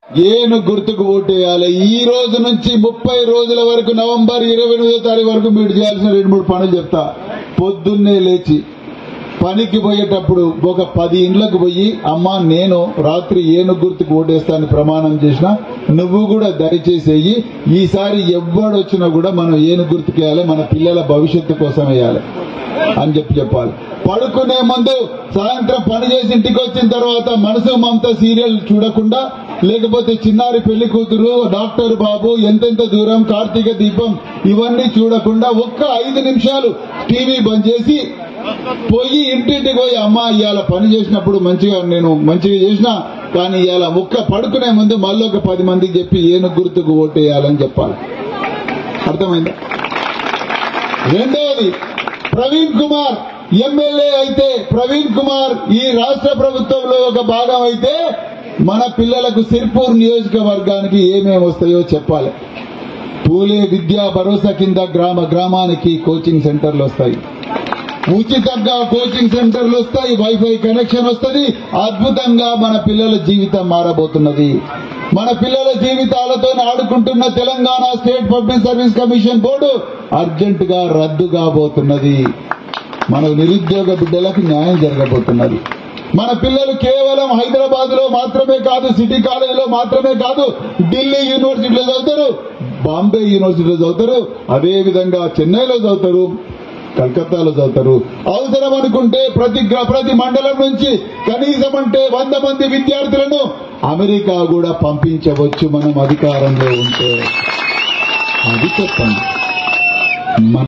ఏను గుర్తుకు ఓటేయాలి ఈ రోజు నుంచి ముప్పై రోజుల వరకు నవంబర్ ఇరవై ఎనిమిదో తారీఖు వరకు మీరు చేయాల్సిన రెండు మూడు పనులు చెప్తా పొద్దున్నే లేచి పనికి పోయేటప్పుడు ఒక పది ఇండ్లకు పోయి అమ్మా నేను రాత్రి ఏను గుర్తుకు ఓటేస్తానని ప్రమాణం చేసిన నువ్వు కూడా దయచేసేయి ఈసారి ఎవ్వడొచ్చినా కూడా మనం ఏను గుర్తుకు వేయాలి మన పిల్లల భవిష్యత్తు కోసం వేయాలి అని చెప్పి చెప్పాలి పడుకునే ముందు సాయంత్రం పని చేసి ఇంటికి వచ్చిన తర్వాత మనసు మమత సీరియల్ చూడకుండా లేకపోతే చిన్నారి పెళ్లి కూతురు డాక్టర్ బాబు ఎంతెంత దూరం కార్తీక దీపం ఇవన్నీ చూడకుండా ఒక్క ఐదు నిమిషాలు టీవీ బంద్ చేసి పోయి ఇంటింటికి పోయి అమ్మ ఇవాళ పని చేసినప్పుడు మంచిగా నేను మంచిగా చేసిన కానీ ఇవాళ ఒక్క పడుకునే ముందు మళ్ళీ ఒక పది మందికి చెప్పి ఏను గుర్తుకు ఓటేయాలని చెప్పాలి అర్థమైందా రెండవది ప్రవీణ్ కుమార్ ఎమ్మెల్యే అయితే ప్రవీణ్ కుమార్ ఈ రాష్ట్ర ప్రభుత్వంలో ఒక భాగం అయితే మన పిల్లలకు సిర్పూర్ నియోజకవర్గానికి ఏమేమి వస్తాయో చెప్పాలి పూలే విద్యా భరోసా కింద గ్రామ గ్రామానికి కోచింగ్ సెంటర్లు వస్తాయి ఉచితంగా కోచింగ్ సెంటర్లు వస్తాయి వైఫై కనెక్షన్ వస్తుంది అద్భుతంగా మన పిల్లల జీవితం మారబోతున్నది మన పిల్లల జీవితాలతో ఆడుకుంటున్న Telangana State Public Service Commission board urgent గా రద్దు కాబోతున్నది మన నిరుద్యోగ బిడ్డలకు న్యాయం జరగబోతున్నది మన పిల్లలు కేవలం హైదరాబాద్ లో మాత్రమే కాదు సిటీ కాలేజీలో మాత్రమే కాదు ఢిల్లీ యూనివర్సిటీలో చదువుతారు బాంబే యూనివర్సిటీలో చదువుతారు అదే విధంగా చెన్నైలో చదువుతారు కలకత్తాలో చదువుతారు అవసరం అనుకుంటే ప్రతి గ్ర- ప్రతి మండలం నుంచి కనీసం అంటే వంద మంది విద్యార్థులను అమెరికా కూడా పంపించవచ్చు మనం అధికారంలో ఉంటే అది చెప్పండి మన